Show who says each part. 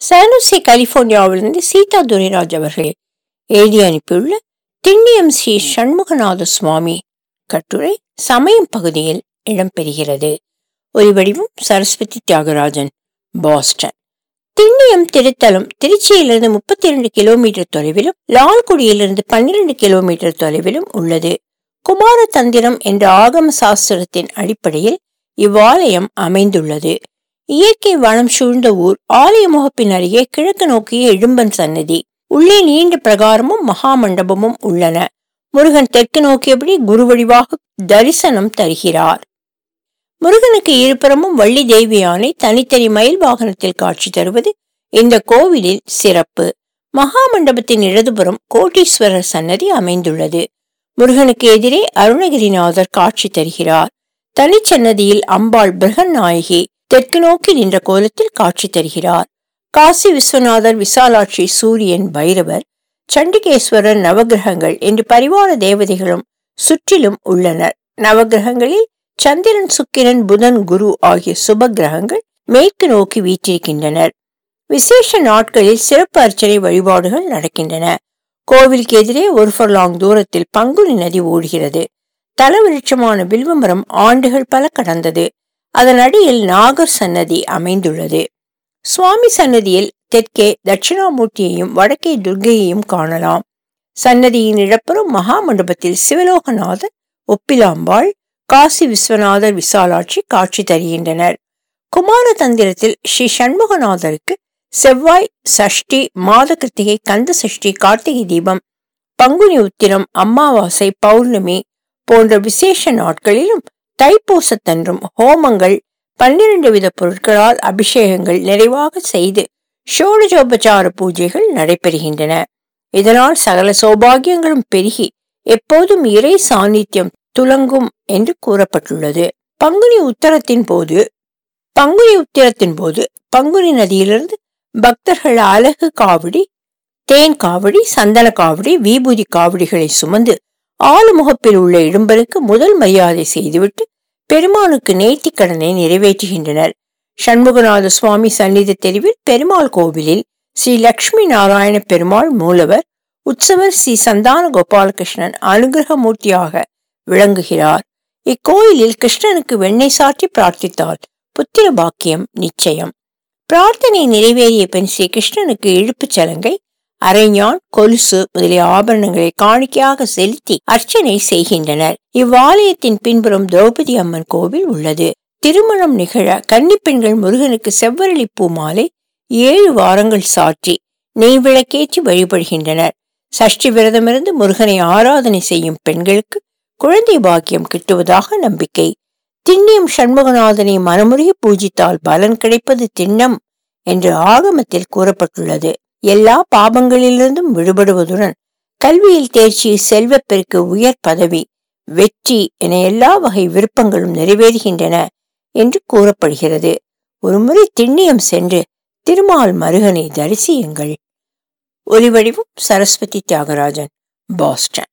Speaker 1: சானுசி கலிபோர்னியாவிலிருந்து சீதா துரைராஜ் அவர்கள் எழுதி அனுப்பியுள்ள திண்ணியம் ஸ்ரீ சண்முகநாத சுவாமி கட்டுரை சமயம் பகுதியில் இடம்பெறுகிறது ஒலிவடிவம் சரஸ்வதி தியாகராஜன் பாஸ்டன் திண்ணியம் திருத்தலம் திருச்சியிலிருந்து முப்பத்தி இரண்டு கிலோமீட்டர் தொலைவிலும் லால்குடியிலிருந்து பன்னிரண்டு கிலோமீட்டர் தொலைவிலும் உள்ளது குமாரதந்திரம் என்ற ஆகம சாஸ்திரத்தின் அடிப்படையில் இவ்வாலயம் அமைந்துள்ளது இயற்கை வளம் சூழ்ந்த ஊர் ஆலய முகப்பின் அருகே கிழக்கு நோக்கிய இடும்பன் சன்னதி உள்ளே நீண்ட பிரகாரமும் மகா மண்டபமும் உள்ளன முருகன் தெற்கு நோக்கியபடி குரு வடிவாக தரிசனம் தருகிறார் முருகனுக்கு இருபுறமும் வள்ளி தேவி யானை தனித்தனி மயில் வாகனத்தில் காட்சி தருவது இந்த கோவிலில் சிறப்பு மகா மண்டபத்தின் இடதுபுறம் கோட்டீஸ்வரர் சன்னதி அமைந்துள்ளது முருகனுக்கு எதிரே அருணகிரிநாதர் காட்சி தருகிறார் தனிச்சன்னதியில் அம்பாள் பிரகன் நாயகி தெற்கு நோக்கி நின்ற கோலத்தில் காட்சி தருகிறார் காசி விஸ்வநாதர் விசாலாட்சி சூரியன் பைரவர் சண்டிகேஸ்வரர் நவகிரகங்கள் என்று பரிவார தேவதைகளும் சுற்றிலும் உள்ளனர் நவகிரகங்களில் சந்திரன் சுக்கிரன் புதன் குரு ஆகிய சுப கிரகங்கள் மேற்கு நோக்கி வீற்றிருக்கின்றனர் விசேஷ நாட்களில் சிறப்பு அர்ச்சனை வழிபாடுகள் நடக்கின்றன கோவிலுக்கு எதிரே ஒரு ஃபர்லாங் தூரத்தில் பங்குனி நதி ஓடுகிறது தலவிருட்சமான வில்வமரம் ஆண்டுகள் பல கடந்தது அதன் அடியில் நாகர் சன்னதி அமைந்துள்ளது சுவாமி சன்னதியில் தெற்கே தட்சிணாமூர்த்தியையும் வடக்கே துர்கையையும் காணலாம் சன்னதியின் இடப்புறம் மகா மண்டபத்தில் சிவலோகநாதர் ஒப்பிலாம்பாள் காசி விஸ்வநாதர் விசாலாட்சி காட்சி தருகின்றனர் குமார தந்திரத்தில் ஸ்ரீ சண்முகநாதருக்கு செவ்வாய் சஷ்டி மாத கிருத்திகை கந்த சஷ்டி கார்த்திகை தீபம் பங்குனி உத்திரம் அமாவாசை பௌர்ணமி போன்ற விசேஷ நாட்களிலும் தைப்பூசத்தன்றும் ஹோமங்கள் பன்னிரண்டு வித பொருட்களால் அபிஷேகங்கள் நிறைவாக செய்து ஷோடஜோபச்சார பூஜைகள் நடைபெறுகின்றன இதனால் சகல சௌபாகியங்களும் பெருகி எப்போதும் இறை சாநித்தியம் துலங்கும் என்று கூறப்பட்டுள்ளது பங்குனி உத்தரத்தின் போது பங்குனி உத்திரத்தின் போது பங்குனி நதியிலிருந்து பக்தர்கள் அழகு காவடி தேன் காவடி சந்தன காவடி விபூதி காவடிகளை சுமந்து ஆளுமுகப்பில் உள்ள இடும்பருக்கு முதல் மரியாதை செய்துவிட்டு பெருமானுக்கு நேர்த்திக் கடனை நிறைவேற்றுகின்றனர் சண்முகநாத சுவாமி சந்நிதி தெருவில் பெருமாள் கோவிலில் ஸ்ரீ லட்சுமி நாராயண பெருமாள் மூலவர் உற்சவர் ஸ்ரீ சந்தான கோபாலகிருஷ்ணன் அனுகிரகமூர்த்தியாக விளங்குகிறார் இக்கோயிலில் கிருஷ்ணனுக்கு வெண்ணெய் சாற்றி பிரார்த்தித்தால் புத்திர பாக்கியம் நிச்சயம் பிரார்த்தனை நிறைவேறிய பின் ஸ்ரீ கிருஷ்ணனுக்கு இழுப்புச் சலங்கை அரைஞான் கொலுசு முதலிய ஆபரணங்களை காணிக்கையாக செலுத்தி அர்ச்சனை செய்கின்றனர் இவ்வாலயத்தின் பின்புறம் திரௌபதி அம்மன் கோவில் உள்ளது திருமணம் நிகழ கன்னிப்பெண்கள் முருகனுக்கு செவ்வரளி பூ மாலை ஏழு வாரங்கள் சாற்றி நெய் விளக்கேற்றி வழிபடுகின்றனர் சஷ்டி விரதமிருந்து முருகனை ஆராதனை செய்யும் பெண்களுக்கு குழந்தை பாக்கியம் கிட்டுவதாக நம்பிக்கை திண்ணியம் சண்முகநாதனை மனமுறைய பூஜித்தால் பலன் கிடைப்பது திண்ணம் என்று ஆகமத்தில் கூறப்பட்டுள்ளது எல்லா பாபங்களிலிருந்தும் விடுபடுவதுடன் கல்வியில் தேர்ச்சி செல்வப்பெருக்கு உயர் பதவி வெற்றி என எல்லா வகை விருப்பங்களும் நிறைவேறுகின்றன என்று கூறப்படுகிறது ஒருமுறை திண்ணியம் சென்று திருமால் மருகனை தரிசியுங்கள் ஒலிவடிவும் சரஸ்வதி தியாகராஜன் பாஸ்டன்